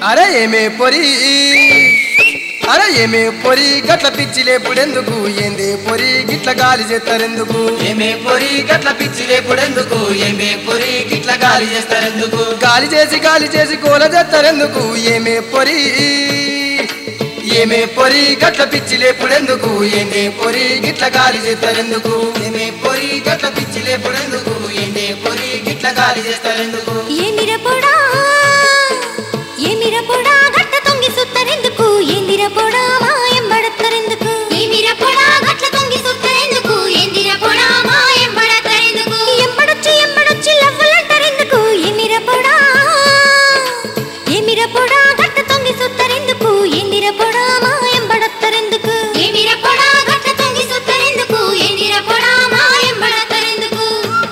అరే ఏమే పొరి అరే ఏమే పొరి గట్ల పిచ్చి లేపుడెందుకు ఏందే పొరి గిట్ల గాలి చేస్తారెందుకు ఏమే పొరి గట్ల పిచ్చి లేపుడెందుకు ఏమే పొరి గిట్ల గాలి చేస్తారెందుకు గాలి చేసి గాలి చేసి గోల చేస్తారెందుకు ఏమే పొరి ఏమే పొరి గట్ల పిచ్చి లేపుడెందుకు ఏందే పొరి గిట్ల గాలి చేస్తారెందుకు ఏమే పొరి గట్ల పిచ్చి లేపుడెందుకు ఏమే పొరి గిట్ల గాలి చేస్తారెందుకు ఏమిరపొడా ఏమిరపొడా గట్ట తొంగి సుత్తరెందుకు ఏందిరపొడా మాయం పడత్తరెందుకు ఏమిరపొడా గట్ల తొంగి సుత్తరెందుకు ఏందిరపొడా మాయం పడత్తరెందుకు ఎంబడొచ్చి ఎంబడొచ్చి లవ్వులంటారెందుకు ఏమిరపొడా ఏమిరపొడా గట్ట తొంగి సుత్తరెందుకు ఏందిరపొడా మాయం పడత్తరెందుకు ఏమిరపొడా గట్ట తొంగి సుత్తరెందుకు ఏందిరపొడా మాయం పడత్తరెందుకు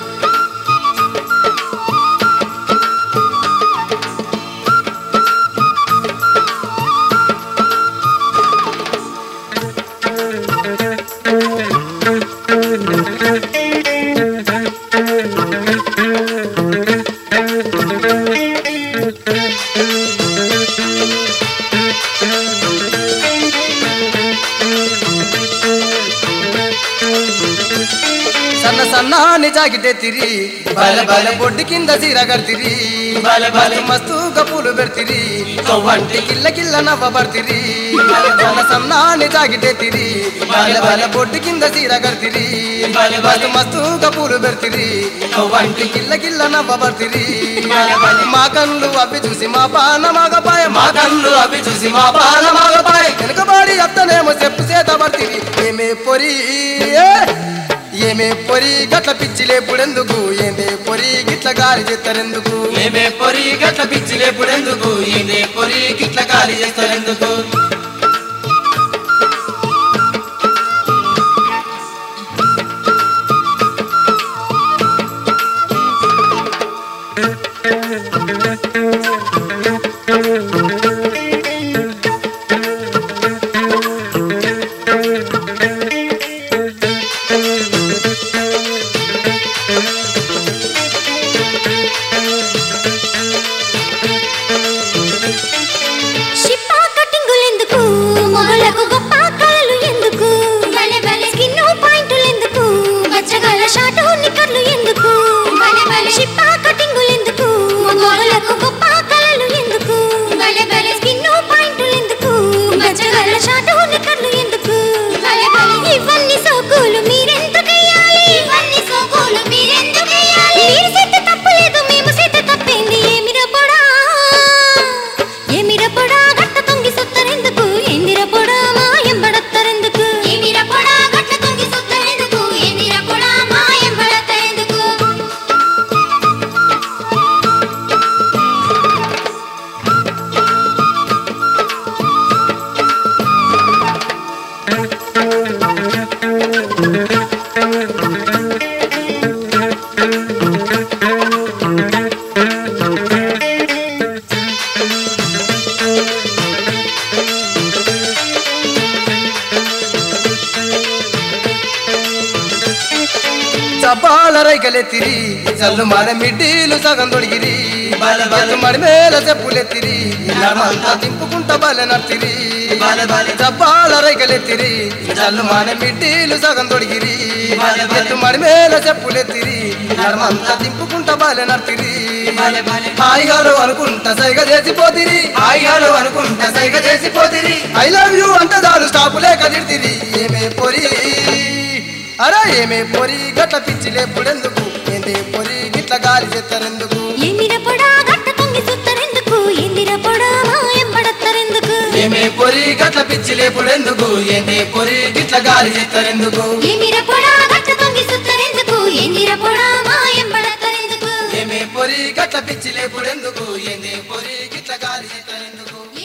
సన్న సన్నాని జాగితే తిరి బల బల బొడ్డు కింద సీర కడితిరి బల బల మస్తు కప్పులు పెడతిరి కొవ్వంటి కిల్ల కిల్ల నవ్వ పడతిరి సన్న సన్నాని జాగితే తిరి బల బల బొడ్డు కింద సీర కడితిరి బల బల మస్తు మస్తు కప్పులు పెడతిరి కొవ్వంటి కిల్ల కిల్ల నవ్వ పడతిరి బల బల మా కన్నులు అవి చూసి మా పాన మగపాయ మా కళ్ళు అవి చూసి మా పాల మగపాయ వెనుకబాడి అత్తనేమో చెప్పు చేత పడితిరి ఏమే పొరి ఏ? ఏమే పొరి గట్ల పిచ్చి లేపుడెందుకు ఏమే పొరి గిట్ల గాలి చేస్తారెందుకు ఏమే పొరి గట్ల పిచ్చి లేపుడెందుకు ఏమే పొరి గిట్ల గాలి చేస్తారెందుకు షిప్పా కటింగులెందుకు మొగలకు గొప్ప కళలు ఎందుకు బలె బలె స్కిన్ పాయింట్లు ఎందుకు బచ్చగల షాటు నిక్కర్లు ఎందుకు బలె బలె షిప్పా కటింగులెందుకు మొగలకు గొప్ప కళలు ఎందుకు బలె బలె స్కిన్ పాయింట్లు ఎందుకు బచ్చగల షాటు నిక్కర్లు ఎందుకు బలె బలె ఇవన్నీ సోకులు మీరెందుకెయ్యాలి ఇవన్నీ సోకులు మీరెందుకెయ్యాలి మీరు సెట్ తప్పులేదు మేము సెట్ తప్పింది ఏమిరా పొడా ఏమిర పొడా గట్ట తొంగి సుత్తరెందుకు ఏందిర పొడా మాయం పడత్తరెందుకు ఏమిర పొడా గట్ట తొంగి సుత్తరెందుకు ఏందిర పొడా మాయం పడత్తరెందుకు చప్పాల రైకలెత్తిరి చల్లు మన మిడ్డీలు సగం తొడిగిరి బల బల మడి మేల చెప్పులెత్తిరి నడమంతా దింపుకుంటా బల నర్తిరి బల బల చప్పాల రైకలెత్తిరి చల్లు మన మిడ్డీలు సగం తొడిగిరి బల బల ఎత్తు మడి మేల చెప్పులెత్తిరి నడమంతా దింపుకుంటా బల నర్తిరి బల బల హాయిగారు అనుకుంటా సైగ చేసిపోతిరి హాయిగాలు అనుకుంటా సైగ చేసిపోతిరి ఐ లవ్ యూ అంటే చాలు స్టాపు లేక తిడితిరి ఏమే పొరి అరే ఏమే పొరి గట్ల పిచ్చి లేపుడెందుకు ఏందే పొరి గిట్ల గాలి చెత్తరెందుకు ఏమిర పొడా గట్ట తొంగి సుత్తరెందుకు ఏందిర పొడా మాయం పడత్తరెందుకు ఏమే పొరి గట్ల పిచ్చి లేపుడెందుకు ఏమే పొరి గిట్ల గాలి చేస్తారెందుకు ఏమిర పొడా గట్ట తొంగి సుత్తరెందుకు ఏందిర పొడా మాయం పడత్తరెందుకు ఏమే పొరి గట్ల పిచ్చి లేపుడెందుకు ఏందే పొరి గిట్ల గాలి చెత్తరెందుకు